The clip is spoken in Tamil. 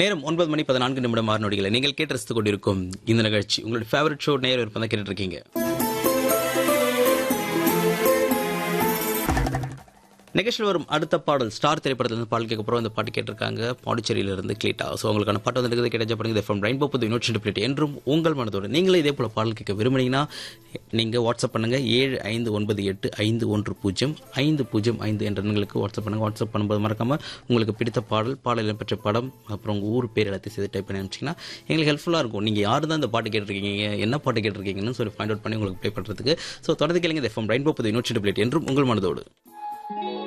நேரம் ஒன்பது மணி பதினான்கு நிமிடம் ஆறு நொடிகளை நீங்கள் கேட்டு ரசித்துக் கொண்டிருக்கும் இந்த நிகழ்ச்சி உங்களுடைய ஃபேவரட் ஷோ நேரம் இருப்பதை கேட்டுட்டு இருக்கீங்க நிகழ்ச்சியில் வரும் அடுத்த பாடல் ஸ்டார் திரைப்படத்திலிருந்து பாடல் கேட்க போகிறோம் இந்த பாட்டு கேட்டிருக்காங்க பாண்டிச்சேரியிலிருந்து கிளீட்டா ஸோ உங்களுக்கான பாட்டு வந்து கிடைச்ச பண்ணுங்க எஃப்எம் ரெயின்போ புது யூனிட் பிளேட் என்றும் உங்கள் மனதோடு நீங்களே இதே போல பாடல் கேட்க விரும்புனீங்கன்னா நீங்கள் வாட்ஸ்அப் பண்ணுங்க ஏழு ஐந்து ஒன்பது எட்டு ஐந்து ஒன்று பூஜ்ஜியம் ஐந்து பூஜ்ஜியம் ஐந்து என்ற எண்களுக்கு வாட்ஸ்அப் பண்ணுங்க வாட்ஸ்அப் பண்ணும்போது மறக்காம உங்களுக்கு பிடித்த பாடல் பாடல் இடம்பெற்ற படம் அப்புறம் உங்கள் ஊர் பேர் எல்லாத்தையும் சேர்த்து டைப் பண்ணி அனுப்பிச்சிங்கன்னா எங்களுக்கு ஹெல்ப்ஃபுல்லாக இருக்கும் நீங்கள் யார் தான் இந்த பாட்டு கேட்டிருக்கீங்க என்ன பாட்டு கேட்டிருக்கீங்கன்னு சொல்லி ஃபைண்ட் அவுட் பண்ணி உங்களுக்கு ப்ளே பண்ணுறதுக்கு ஸோ தொடர்ந்து கேளுங்க எஃப்எம் ரெயின்போ புது யூனிட் பிளேட் என்றும் உங்கள் மனதோடு